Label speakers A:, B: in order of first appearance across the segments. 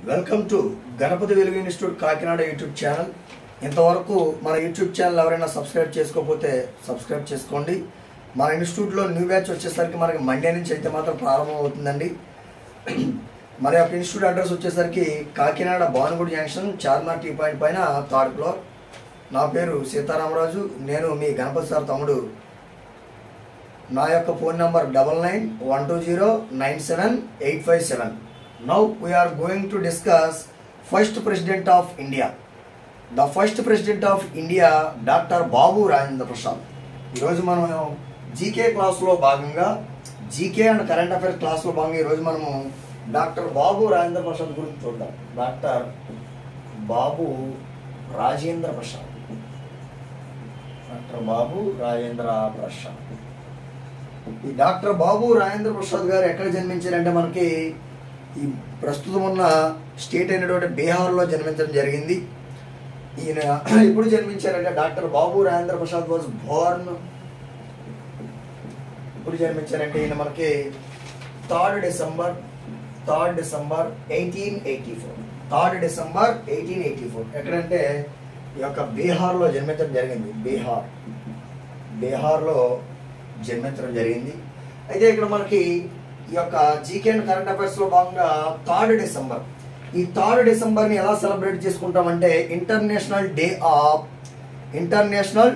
A: welcome to Ganapati వెలుగు institute Kakinada YouTube channel ఇంతవరకు మన యూట్యూబ్ ఛానల్ ఎవరైనా సబ్స్క్రైబ్ చేసుకోకపోతే సబ్స్క్రైబ్ చేసుకోండి మన ఇన్స్టిట్యూట్లో న్యూ బ్యాచ్ వచ్చేసరికి మనకి మండే నుంచి అయితే మాత్రం ప్రారంభం అవుతుందండి మన యొక్క ఇన్స్టిట్యూట్ అడ్రస్ వచ్చేసరికి Kakinada Bhanugudi junction Charminar tea point పైన థర్డ్ ఫ్లోర్ నా పేరు సీతారామరాజు నేను మీ గణపతి సార్ తమ్ముడు నా యొక్క phone number double nine one two zero nine seven eight five seven now we're going to discuss first president of India the first president of India doctor Babu Rajendra Prasad ఈరోజు మనం GK క్లాస్లో భాగంగా జీకే అండ్ కరెంట్ అఫైర్స్ క్లాస్లో భాగంగా ఈరోజు మనము doctor Babu Rajendra Prasad గురించి చూద్దాం డాక్టర్ బాబు రాజేంద్ర ప్రసాద్ డాక్టర్ బాబు రాజేంద్ర ప్రసాద్ ఈ డాక్టర్ బాబు రాజేంద్ర ప్రసాద్ గారు ఎక్కడ జన్మించారంటే మనకి ఈ ప్రస్తుతం ఉన్న స్టేట్ అయినటువంటి బీహార్లో జన్మించడం జరిగింది ఈయన ఎప్పుడు జన్మించారంటే doctor Babu Rajendra Prasad was born ఎప్పుడు జన్మించారంటే ఈయన మనకి third December third December eighteen eighty four third December eighteen eighty four ఎక్కడంటే ఈ యొక్క బీహార్లో జన్మించడం జరిగింది బీహార్ బీహార్లో జన్మించడం జరిగింది అయితే ఇక్కడ మనకి ఈ యొక్క జీకే అండ్ కరెంట్ అఫైర్స్ లో భాగంగా థర్డ్ డిసెంబర్ ఈ థర్డ్ డిసెంబర్ ని ఎలా సెలబ్రేట్ చేసుకుంటామంటే International Day of International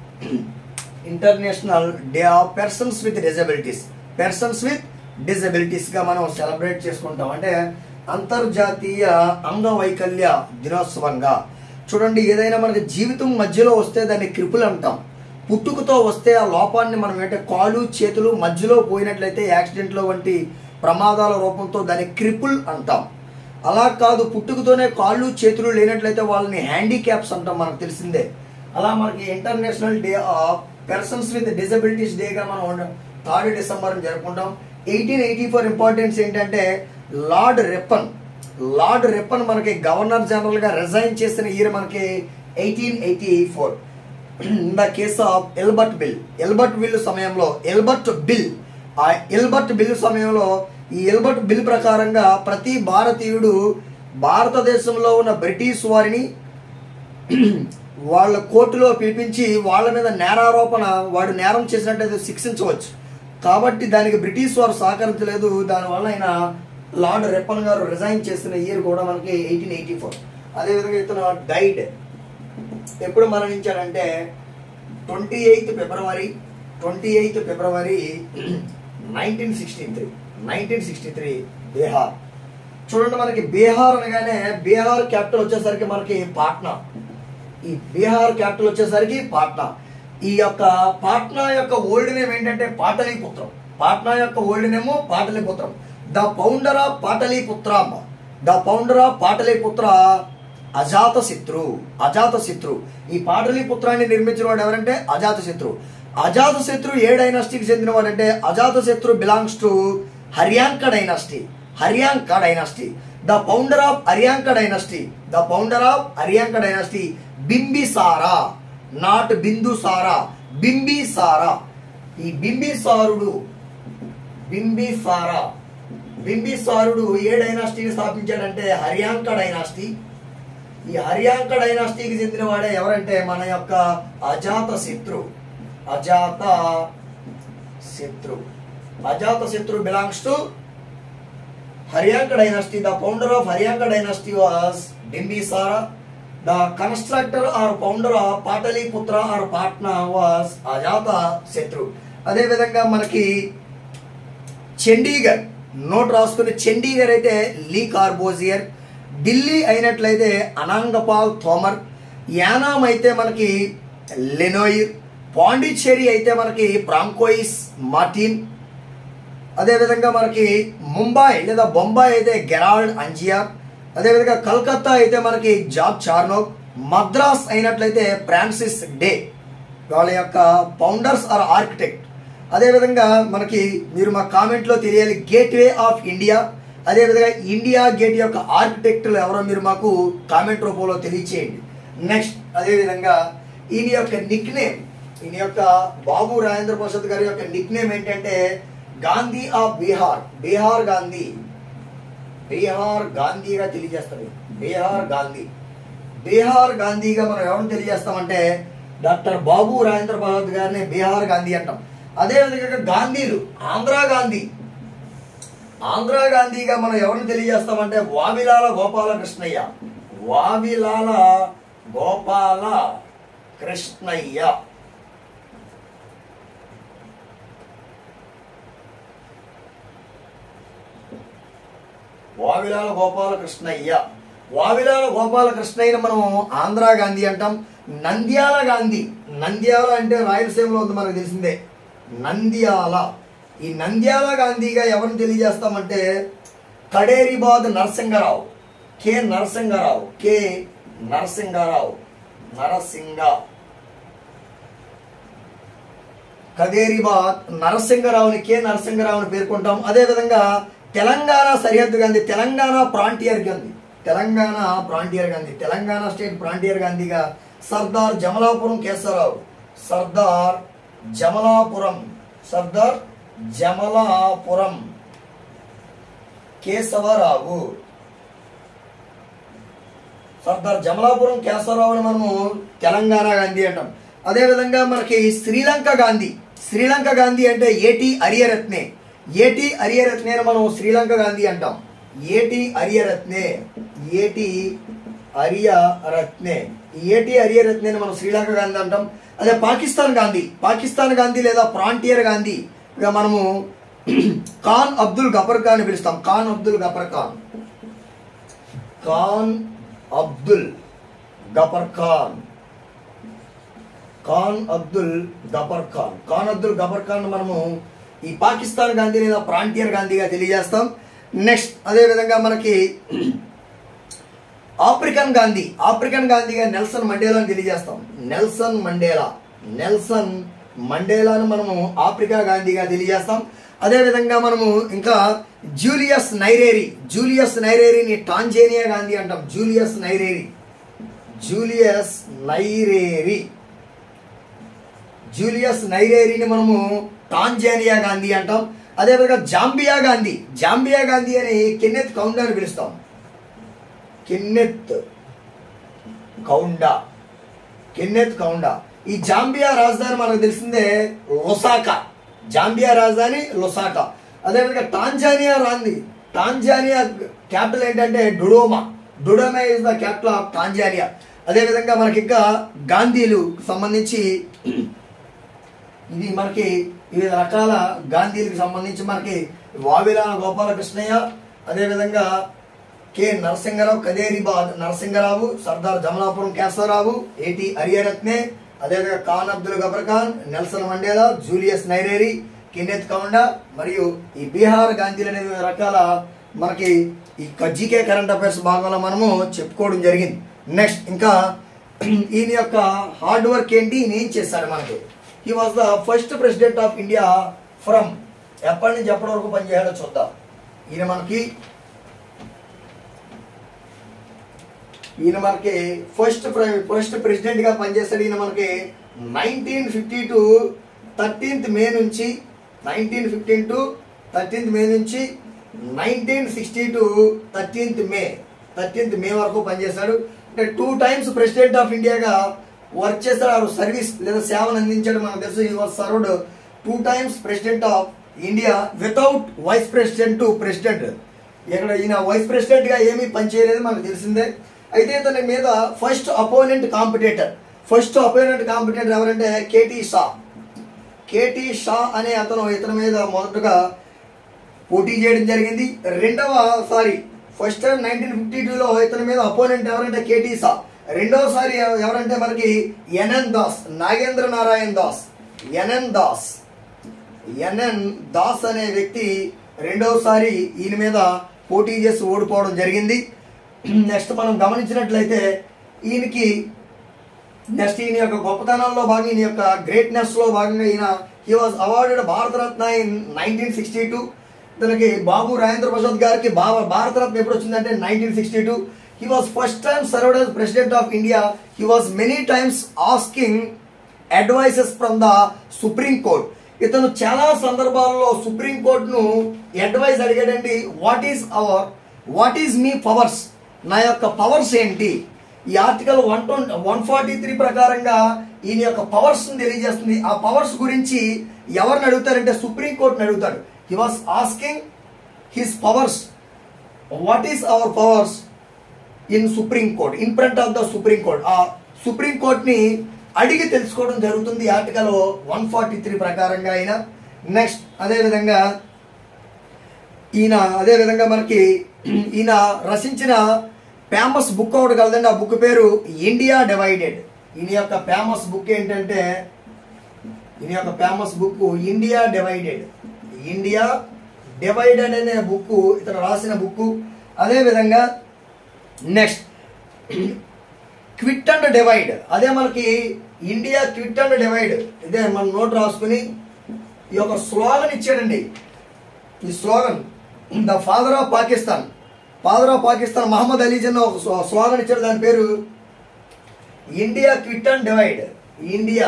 A: International Day of Persons with Disabilities Persons with Disabilities గా మనం సెలబ్రేట్ చేసుకుంటాం అంటే అంతర్జాతీయ అంగవైకల్య దినోత్సవంగా చూడండి ఏదైనా మనకి జీవితం మధ్యలో వస్తే దాన్ని క్రిపుల్ అంటాం పుట్టుకతో వస్తే ఆ లోపాన్ని మనం ఏంటంటే కాలు చేతులు మధ్యలో పోయినట్లయితే యాక్సిడెంట్లో వంటి ప్రమాదాల రూపంతో దాన్ని క్రిపుల్ అంటాం అలా కాదు పుట్టుకతోనే కాళ్ళు చేతులు లేనట్లయితే వాళ్ళని హ్యాండిక్యాప్స్ అంటాం మనకు తెలిసిందే అలా మనకి International Day of Persons with Disabilities డేగా మనం థర్డ్ డిసెంబర్ జరుపుకుంటాం ఎయిటీన్ ఎయిటీ ఫోర్ ఇంపార్టెన్స్ ఏంటంటే లార్డ్ రెప్పన్ లార్డ్ రెప్పన్ మనకి గవర్నర్ జనరల్ గా రిజైన్ చేసిన ఇయర్ మనకి eighteen eighty four in the case of Ilbert Bill Ilbert Bill సమయంలో Ilbert Bill ఆ ఎల్బర్ట్ బిల్ సమయంలో ఈ ఎల్బర్ట్ బిల్ ప్రకారంగా ప్రతి భారతీయుడు భారతదేశంలో ఉన్న బ్రిటిష్ వారిని వాళ్ళ కోర్టులో పిలిపించి వాళ్ళ మీద నేరారోపణ వాడు నేరం చేసినట్టయితే శిక్షించవచ్చు కాబట్టి దానికి బ్రిటిష్ వారు సహకరించలేదు దానివల్ల ఆయన లార్డ్ రెప్పన్ గారు రిజైన్ చేసిన ఇయర్ కూడా మనకి ఎయిటీన్ ఎయిటీ ఫోర్ అదేవిధంగా ఇతను డైడ్ ఎప్పుడు మరణించాడంటే twenty eighth February twenty eighth February nineteen sixty three nineteen sixty three Bihar చూడండి మనకి బీహార్ అనగానే బీహార్ క్యాపిటల్ వచ్చేసరికి మనకి పాట్నా ఈ బీహార్ క్యాపిటల్ వచ్చేసరికి పాట్నా ఈ యొక్క పాట్నా యొక్క ఓల్డ్ నేమ్ ఏంటంటే పాటలీపుత్రం పాట్నా యొక్క ఓల్డ్ నేమ్ పాటలీపుత్రం the founder of Pataliputra the founder of Pataliputra Ajatashatru అజాత శత్రు ఈ పాటలీపుత్రాన్ని నిర్మించిన వాడు ఎవరంటే అజాత శత్రు అజాత శత్రు ఏ డైనాస్టీకి చెందిన వాడంటే Ajatashatru belongs to Haryanka dynasty Haryanka dynasty the founder of Haryanka dynasty the founder of Haryanka dynasty Bimbisara not Bindusara Bimbisara ఈ బింబిసారుడు బింబిసారా బింబిసారుడు ఏ డైనాస్టీని స్థాపించాడంటే హర్యాంక డైనాస్టీ ఈ హర్యాంక డైనాస్టీకి చెందిన వాడే ఎవరంటే మన యొక్క అజాత Ajatashatru Ajatashatru Ajatashatru belongs to Haryanka dynasty the founder of Haryanka dynasty was Bimbisara the constructor or founder of Pataliputra or Patna was Ajatashatru అదే విధంగా మనకి చండీగఢ్ నోట్ రాసుకుని చండీగఢ్ అయితే లీ కార్బోజియర్ ఢిల్లీ అయినట్లయితే అనాంగపాల్ థోమర్ యానాం అయితే మనకి లెనోయిర్ పాండిచ్చేరి అయితే మనకి ప్రాంకోయిస్ మార్టిన్ అదేవిధంగా మనకి ముంబై లేదా బొంబాయి అయితే గెరాల్డ్ అంజియార్ అదేవిధంగా కలకత్తా అయితే మనకి జాబ్ చార్నోక్ మద్రాస్ అయినట్లయితే ఫ్రాన్సిస్ డే వాళ్ళ యొక్క ఫౌండర్స్ ఆర్ ఆర్కిటెక్ట్ అదేవిధంగా మనకి మీరు మా కామెంట్లో తెలియాలి గేట్వే ఆఫ్ ఇండియా అదేవిధంగా ఇండియా గేట్ యొక్క ఆర్కిటెక్టులు ఎవరో మీరు మాకు కామెంట్ రూపంలో తెలియచేయండి నెక్స్ట్ అదేవిధంగా ఈయన యొక్క నిక్ నేమ్ ఈయన యొక్క బాబు రాజేంద్ర ప్రసాద్ గారి యొక్క నిక్ నేమ్ ఏంటంటే గాంధీ ఆఫ్ బీహార్ బీహార్ గాంధీ బీహార్ గాంధీగా తెలియజేస్తుంది బీహార్ గాంధీ బీహార్ గాంధీగా మనం ఎవరిని తెలియజేస్తామంటే డాక్టర్ బాబు రాజేంద్ర ప్రసాద్ గారిని బీహార్ గాంధీ అంటాం అదేవిధంగా గాంధీలు ఆంధ్ర గాంధీ ఆంధ్ర గాంధీగా మనం ఎవరిని తెలియజేస్తామంటే వావిలాల గోపాలకృష్ణయ్య వావిలాల గోపాల కృష్ణయ్య వావిలాల గోపాలకృష్ణయ్య వావిలాల గోపాలకృష్ణయ్యని మనం ఆంధ్ర గాంధీ అంటాం నంద్యాల గాంధీ నంద్యాల అంటే రాయలసీమలో ఉంది మనకు తెలిసిందే నంద్యాల ఈ నంద్యాల గాంధీగా ఎవరిని తెలియజేస్తామంటే కడేరిబాద్ నరసింగరావు కె నరసింగరావు కె నరసింగరావు నరసింగ కదేరిబాద్ నరసింగరావుని కె నరసింగరావుని పేర్కొంటాం అదేవిధంగా తెలంగాణ సరిహద్దు Gandhi Telangana frontier Gandhi Telangana frontier Gandhi Telangana state frontier గాంధీగా సర్దార్ జమలాపురం కేశవరావు సర్దార్ జమలాపురం సర్దార్ జమలాపురం కేశవరావు సర్దార్ జమలాపురం కేశవరావుని మనము తెలంగాణ గాంధీ అంటాం అదేవిధంగా మనకి శ్రీలంక గాంధీ శ్రీలంక గాంధీ అంటే ఏటి అరియరత్నే ఏటి అరియరత్నే అని మనం శ్రీలంక గాంధీ అంటాం ఏటి అరియరత్నే ఏటి అరియరత్నే ఈ ఏటి అరియరత్నే అని మనం శ్రీలంక గాంధీ అంటాం అదే పాకిస్తాన్ గాంధీ పాకిస్తాన్ గాంధీ లేదా ప్రాంటియర్ గాంధీ ఇక మనము ఖాన్ అబ్దుల్ గఫర్ ఖాన్ అని పిలుస్తాం ఖాన్ అబ్దుల్ గఫర్ ఖాన్ ఖాన్ అబ్దుల్ గఫర్ ఖాన్ ఖాన్ అబ్దుల్ గఫర్ ఖాన్ ఖాన్ అబ్దుల్ గఫర్ ఖాన్ మనము ఈ పాకిస్తాన్ గాంధీ లేదా ప్రాంటియర్ గాంధీగా తెలియజేస్తాం నెక్స్ట్ అదే విధంగా మనకి ఆఫ్రికన్ గాంధీ ఆఫ్రికన్ గాంధీగా నెల్సన్ మండేలాని తెలియజేస్తాం నెల్సన్ మండేలా నెల్సన్ మండేలాను మనము ఆఫ్రికా గాంధీగా తెలియజేస్తాం అదేవిధంగా మనము ఇంకా జూలియస్ నైరేరి జూలియస్ నైరేరిని టాంజేనియా గాంధీ అంటాం Julius Nyerere Julius Nyerere Julius నైరేరిని మనము టాంజానియా గాంధీ అంటాం అదేవిధంగా జాంబియా గాంధీ జాంబియా గాంధీ అని కెన్నెత్ కౌండా అని పిలుస్తాం కెన్నెత్ కౌండా కెన్నెత్ కౌండా ఈ జాంబియా రాజధాని మనకు తెలిసిందే లొసాకా జాంబియా రాజధాని లొసాకా అదేవిధంగా టాంజానియా రాంది టాంజానియా క్యాపిటల్ ఏంటంటే Dodoma Dodoma is the capital of Tanzania అదేవిధంగా మనకి ఇంకా గాంధీలు సంబంధించి ఇది మనకి వివిధ రకాల గాంధీలకు సంబంధించి మనకి వావిలాల గోపాలకృష్ణయ్య అదేవిధంగా కె నరసింగరావు కదేరిబాద్ నరసింగరావు సర్దార్ జమలాపురం కేశవరావు ఏటి అరియరత్నే అదేవిధంగా Khan Abdul Ghaffar Khan Nelson Mandela Julius Nyerere Kenneth Kaunda మరియు ఈ బీహార్ గాంధీలు అనే వివిధ రకాల మనకి ఈ జీకే కరెంట్ అఫైర్స్ భాగంలో మనము చెప్పుకోవడం జరిగింది నెక్స్ట్ ఇంకా ఈయన యొక్క హార్డ్ వర్క్ ఏంటి ఈయన ఏం చేశాడు మనకి he was the first president of India from ఎప్పటి నుంచి ఎప్పటి వరకు పనిచేయాలో చూద్దాం ఈయన మనకి ఈయన మనకి ఫస్ట్ ఫస్ట్ ప్రెసిడెంట్ గా పనిచేస్తాడు ఈయన మనకి nineteen fifty two thirteenth May నుంచి nineteen fifteen two thirteenth May నుంచి nineteen sixty two thirteenth May thirteenth May వరకు పనిచేశాడు అంటే టూ టైమ్స్ ప్రెసిడెంట్ ఆఫ్ ఇండియాగా వర్క్ చేశాడు సర్వీస్ లేదా సేవను అందించాడు మనకు తెలుసు ఈ was served two times president of India without vice president to president ఇక్కడ ఈయన వైస్ ప్రెసిడెంట్ గా ఏమీ పనిచేయలేదు మనకు తెలిసిందే అయితే ఇతని మీద first opponent competitor first opponent competitor ఎవరంటే కేటీ షా కేటీ షా అనే అతను ఇతని మీద మొదటగా పోటీ చేయడం జరిగింది రెండవ సారి ఫస్ట్ టైం నైన్టీన్ ఫిఫ్టీ టూలో ఇతని మీద అపోనెంట్ ఎవరంటే కేటీ షా రెండవసారి ఎవ- ఎవరంటే మనకి NN Das Nagendra Narayan Das NN Das NN Das అనే వ్యక్తి రెండవసారి ఈయన మీద పోటీ చేసి ఓడిపోవడం జరిగింది నెక్స్ట్ మనం గమనించినట్లయితే ఈయనకి నెక్స్ట్ ఈయన యొక్క గొప్పతనంలో భాగంగా ఈయన యొక్క గ్రేట్నెస్ లో భాగంగా ఈయన he was awarded Bharat Ratna in nineteen sixty two ఇతనికి బాబు రాజేంద్ర ప్రసాద్ గారికి భావ భారతరత్న ఎప్పుడు వచ్చిందంటే nineteen sixty two he was first time served as president of India he was many times asking advices from the Supreme Court ఇతను చాలా సందర్భాల్లో సుప్రీం కోర్టును అడ్వైస్ అడిగాడండి what is our what is మీ పవర్స్ నా యొక్క పవర్స్ ఏంటి ఈ article one twenty one forty three ప్రకారంగా ఈయన యొక్క పవర్స్ తెలియజేస్తుంది ఆ పవర్స్ గురించి ఎవరిని అడుగుతారంటే సుప్రీంకోర్టుని అడుగుతాడు he was asking his powers what is our powers in Supreme Court in front of the Supreme Court ఆ సుప్రీం కోర్ట్ని అడిగి తెలుసుకోవడం జరుగుతుంది ఆర్టికల్ వన్ ఫార్టీ త్రీ ప్రకారంగా అయిన నెక్స్ట్ అదేవిధంగా ఈయన అదేవిధంగా మనకి ఈయన రచించిన ఫేమస్ బుక్ ఒకటి కలదండి ఆ బుక్ పేరు ఇండియా డివైడెడ్ ఈయన యొక్క ఫేమస్ బుక్ ఏంటంటే ఈయన యొక్క famous book India Divided India Divided అనే బుక్ ఇతను రాసిన బుక్ అదేవిధంగా నెక్స్ట్ క్విట్ అండ్ డివైడ్ అదే మనకి ఇండియా క్విట్ అండ్ డివైడ్ ఇదే మన నోట్ రాసుకుని ఈ యొక్క స్లోగన్ ఇచ్చాడండి ఈ slogan the father of Pakistan father of Pakistan Mohammed Ali Jinnah ఒక స్లో- స్లోగన్ ఇచ్చాడు దాని పేరు India quit and divide India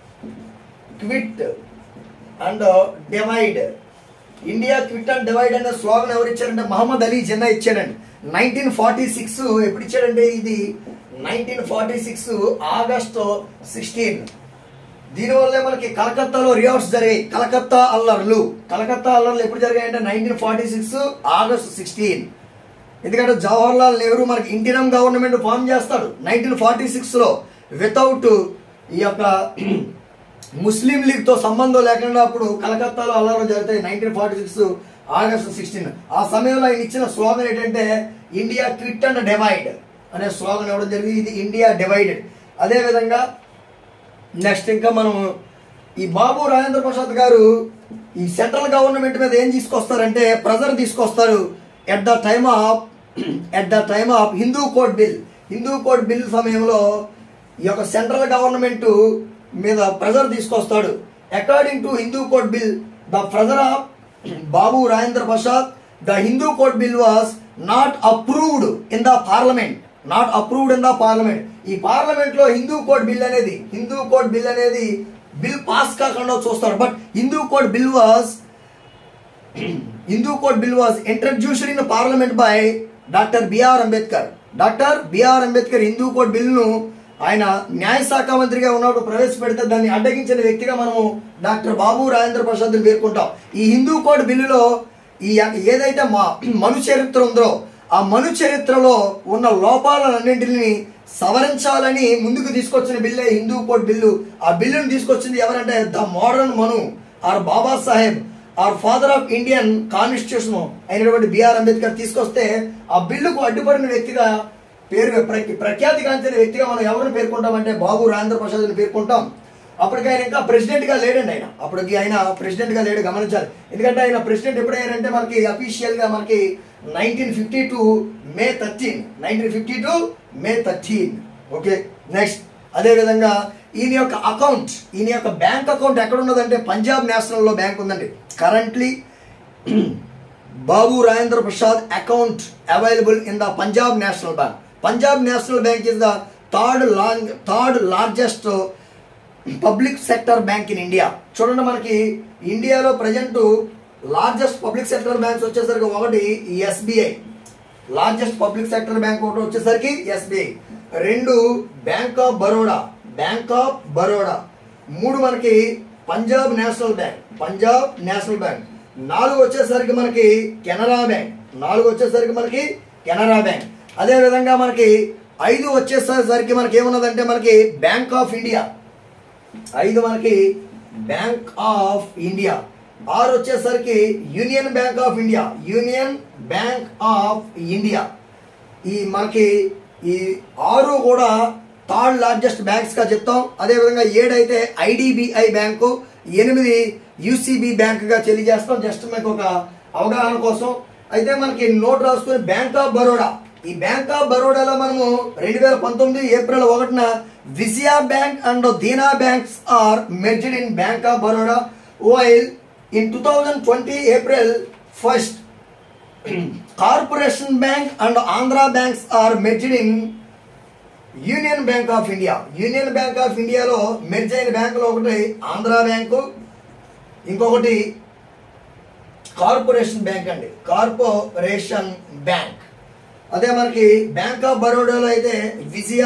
A: quit and divide India quit and divide అనే స్లోగన్ ఎవరు ఇచ్చారంటే మహమ్మద్ అలీ జిన్నా ఇచ్చాడండి నైన్టీన్ ఫార్టీ సిక్స్ ఎప్పుడు ఇచ్చాడంటే ఇది nineteen forty six August sixteen దీనివల్లే మనకి కలకత్తాలో రివర్స్ జరిగాయి కలకత్తా అల్లర్లు కలకత్తా అల్లర్లు ఎప్పుడు జరిగాయంటే nineteen forty six August sixteen ఎందుకంటే జవహర్లాల్ నెహ్రూ మనకి ఇంటినం గవర్నమెంట్ ఫామ్ చేస్తాడు నైన్టీన్ ఫార్టీ సిక్స్లో వితౌట్ ఈ యొక్క ముస్లిం లీగ్తో సంబంధం లేకుండా అప్పుడు కలకత్తాలో అల్లర్లు జరుగుతాయి nineteen forty six August sixteen ఆ సమయంలో ఆయన ఇచ్చిన స్లోగన్ ఏంటంటే ఇండియా క్విట్ అండ్ డివైడ్ అనే స్లోగన్ ఇవ్వడం జరిగింది ఇది ఇండియా డివైడెడ్ అదేవిధంగా నెక్స్ట్ ఇంకా మనం ఈ బాబు రాజేంద్ర ప్రసాద్ గారు ఈ సెంట్రల్ గవర్నమెంట్ మీద ఏం తీసుకొస్తారంటే ప్రెజర్ తీసుకొస్తారు at the time of at the time of Hindu Code Bill Hindu Code Bill సమయంలో ఈ యొక్క సెంట్రల్ గవర్నమెంట్ మీద ప్రెజర్ తీసుకొస్తాడు according to Hindu Code Bill the pressure of Babu Rajendra Prasad the Hindu Code Bill was not approved in the parliament not approved in the parliament ఈ parliament లో Hindu Code Bill అనేది Hindu Code Bill అనేది bill pass కాకుండా చూస్తారు but Hindu Code Bill was Hindu Code Bill was introduced in parliament by doctor BR Ambedkar doctor BR Ambedkar Hindu Code బిల్లును ఆయన న్యాయశాఖ మంత్రిగా ఉన్నప్పుడు ప్రవేశపెడితే దాన్ని అడ్డగించిన వ్యక్తిగా మనము డాక్టర్ బాబు రాజేంద్ర ప్రసాద్ పేర్కొంటాం ఈ హిందూ కోడ్ బిల్లులో ఈ ఏదైతే మా మను చరిత్ర ఉందో ఆ మను చరిత్రలో ఉన్న లోపాలన్నింటిని సవరించాలని ముందుకు తీసుకొచ్చిన బిల్లే హిందూ కోడ్ బిల్లు ఆ బిల్లును తీసుకొచ్చింది ఎవరంటే the modern Manu or Baba Saheb or father of Indian constitution అయినటువంటి బిఆర్ అంబేద్కర్ తీసుకొస్తే ఆ బిల్లుకు అడ్డుపడిన వ్యక్తిగా పేరు ప్ర- ప్రఖ్యాతిగాంచిన వ్యక్తిగా మనం ఎవరిని పేర్కొంటామంటే బాబు రాజేంద్ర ప్రసాద్ని పేర్కొంటాం అప్పటికి ఆయన ఇంకా ప్రెసిడెంట్ గా లేడండి ఆయన అప్పటికి ఆయన ప్రెసిడెంట్ గా లేడు గమనించాలి ఎందుకంటే ఆయన ప్రెసిడెంట్ ఎప్పుడైనారంటే మనకి అఫీషియల్ గా మనకి nineteen fifty two May thirteen nineteen fifty two May thirteen okay next అదేవిధంగా ఈయన యొక్క అకౌంట్ ఈయన యొక్క బ్యాంక్ అకౌంట్ ఎక్కడ ఉన్నదంటే పంజాబ్ నేషనల్లో బ్యాంక్ ఉందండి currently Babu Rajendra Prasad account available in the Punjab National Bank Punjab National Bank is the third long third largest public sector bank in India చూడండి మనకి ఇండియాలో present largest public sector banks వచ్చేసరికి ఒకటి SBI largest public sector bank ఒకటి వచ్చేసరికి SBI రెండు Bank of Baroda Bank of Baroda మూడు మనకి Punjab National Bank Punjab National Bank నాలుగు వచ్చేసరికి మనకి కెనరా బ్యాంక్ నాలుగు వచ్చేసరికి మనకి కెనరా బ్యాంక్ అదే విధంగా మనకి ఐదు వచ్చేసరికి మనకి ఏమున్నదంటే మనకి బ్యాంక్ ఆఫ్ ఇండియా ఐదు మనకి బ్యాంక్ ఆఫ్ ఇండియా ఆరు వచ్చేసరికి Union Bank of India Union Bank of India ఈ మనకి ఈ ఆరు కూడా థర్డ్ లార్జెస్ట్ బ్యాంక్స్ గా చెప్తాం అదేవిధంగా ఏడైతే ఐడిబిఐ బ్యాంకు ఎనిమిది యూసిబి బ్యాంక్ గా తెలియజేస్తాం జస్ట్ మీకు ఒక అవగాహన కోసం అయితే మనకి నోట్ రాసుకుని బ్యాంక్ ఆఫ్ బరోడా ఈ బ్యాంక్ ఆఫ్ బరోడాలో మనము రెండు వేల పంతొమ్మిది ఏప్రిల్ ఒకటిన Vijaya Bank and Dena banks are merged in Bank of Baroda while in two thousand twenty April first Corporation Bank and Andhra banks are merged in Union Bank of India Union Bank of ఇండియాలో merge అయిన బ్యాంకులో ఒకటి Andhra Bank ఇంకొకటి Corporation Bank అండి Corporation Bank అదే మనకి bank of బరోడాలో అయితే విజయ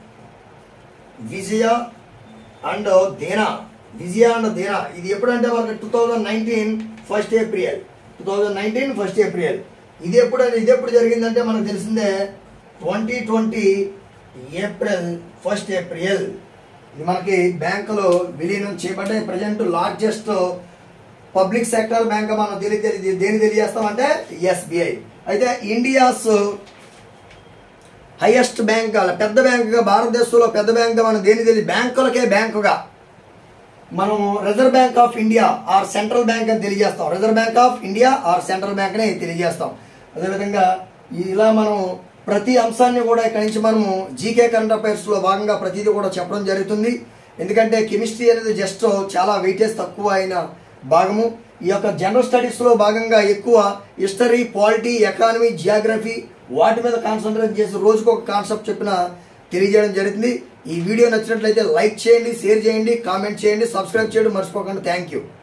A: విజయ అండ్ దేనా విజయ అండ్ దేనా ఇది ఎప్పుడంటే మనకి two thousand nineteen first April two thousand nineteen first April ఇది ఎప్పుడు ఇది ఎప్పుడు జరిగిందంటే మనకు తెలిసిందే twenty twenty April first April ఇది మనకి బ్యాంకులో విలీనం చేయబడ్డ present largest public sector bank మనం తెలియ తెలియ- దేని తెలియజేస్తామంటే ఎస్బీఐ అయితే ఇండియాస్ హైయెస్ట్ బ్యాంక్ అలా పెద్ద బ్యాంకుగా భారతదేశంలో పెద్ద బ్యాంకుగా మనం దేని తెలియ బ్యాంకులకే బ్యాంకుగా మనం Reserve Bank of India or central bank అని తెలియజేస్తాం Reserve Bank of India or central bank అని తెలియజేస్తాం అదేవిధంగా ఇలా మనం ప్రతి అంశాన్ని కూడా ఇక్కడి నుంచి మనము జీకే కరెంట్ అఫైర్స్లో భాగంగా ప్రతిదీ కూడా చెప్పడం జరుగుతుంది ఎందుకంటే కెమిస్ట్రీ అనేది జస్ట్ చాలా వెయిటేజ్ తక్కువ అయిన భాగము ఈ యొక్క జనరల్ స్టడీస్లో భాగంగా ఎక్కువ హిస్టరీ పాలిటీ ఎకానమీ జియోగ్రఫీ వాటి మీద కాన్సన్ట్రేట్ చేసి రోజుకు ఒక కాన్సెప్ట్ చెప్పిన తెలియజేయడం జరుగుతుంది ఈ వీడియో నచ్చినట్లయితే లైక్ చేయండి షేర్ చేయండి కామెంట్ చేయండి సబ్స్క్రైబ్ చేయడం మర్చిపోకండి థ్యాంక్ యూ